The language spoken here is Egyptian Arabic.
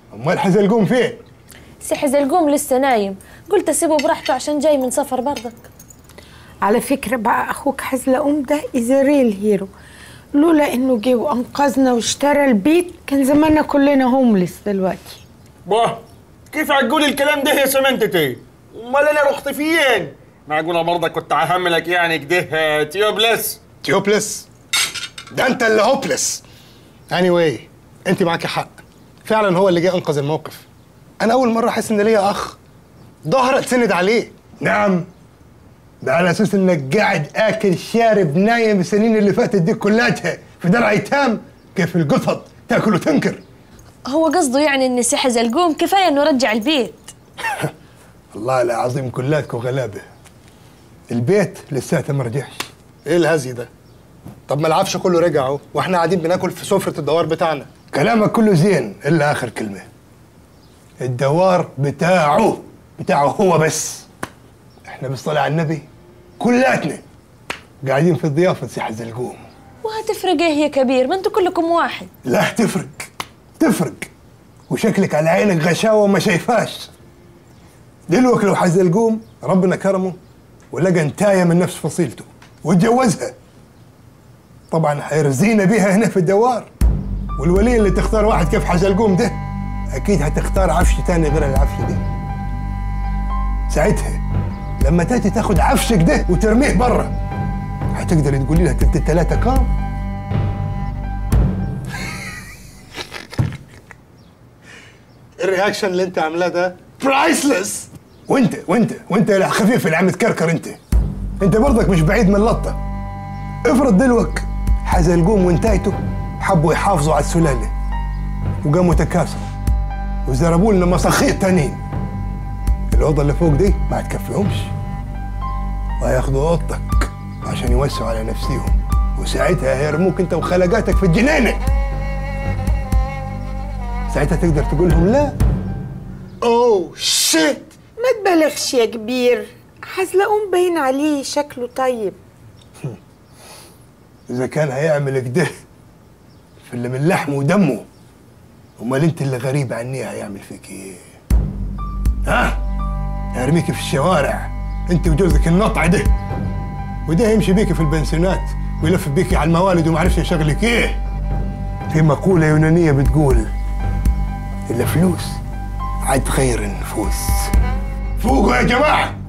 امال حزلقوم فين سي حزلقوم لسه نايم قلت اسيبه براحته عشان جاي من سفر برضك على فكرة بقى أخوك حزلقوم ده إز ريل هيرو لولا إنه جه وأنقذنا واشترى البيت كان زماننا كلنا هومليس دلوقتي باه كيف هتقولي الكلام ده يا سمنتتي؟ امال انا رحت فين؟ معقولة برضه كنت هحملك يعني كده تيوبلس تيوبلس ده انت اللي هوبلس اني واي انت معاكي حق فعلا هو اللي جه انقذ الموقف انا اول مره احس ان ليا اخ ظهر اتسند عليه نعم ده على اساس انك قاعد اكل شارب نايم السنين اللي فاتت دي كلها في درع ايتام كيف القطط تاكل وتنكر هو قصده يعني ان سي حزلقوم كفايه انه رجع البيت الله العظيم كلاتكم غلابه البيت لساته ما رجعش ايه الهزي ده طب ما العفش كله رجع اهو واحنا قاعدين بناكل في سفره الدوار بتاعنا كلامك كله زين الا اخر كلمه الدوار بتاعه بتاعه هو بس احنا بالصلاه على النبي كلاتنا قاعدين في ضيافه سي حزلقوم وهتفرق ايه يا كبير ما انتوا كلكم واحد لا تفرق تفرق وشكلك على عينك غشاوه ما شايفاش دلوقتي لو حزلقوم ربنا كرمه ولقى انتايه من نفس فصيلته واتجوزها طبعا حيرزينا بيها هنا في الدوار والولية اللي تختار واحد كيف حزلقوم ده اكيد هتختار عفش تاني غير العفش ده ساعتها لما تاتي تاخد عفشك ده وترميه برا هتقدري تقولي لها تلت التلاتة كام الرياكشن اللي انت عاملاه ده برايسلس وانت وانت وانت يا خفيف اللي عم تكركر انت انت برضك مش بعيد من اللطه افرض دلوك حزلقوم وانتايته حبوا يحافظوا على السلاله وقاموا تكاثروا وزربوا لنا مساخيط تانيين الاوضه اللي فوق دي ما هتكفيهمش وهياخدوا اوضتك عشان يوسعوا على نفسيهم وساعتها هيرموك انت وخلقاتك في الجنينه ساعتها تقدر تقول لهم لا اوه شيت ما تبالغش يا كبير حزلقوم باين عليه شكله طيب اذا كان هيعمل كده في اللي من لحمه ودمه امال انت اللي غريب عني هيعمل فيك ايه ها هيرميك في الشوارع انت وجوزك النطع ده وده يمشي بيك في البنسيونات ويلف بيك على الموالد وما عرفش يشغلك ايه في مقولة يونانية بتقول الفلوس عاد خير النفوس فوقوا يا جماعة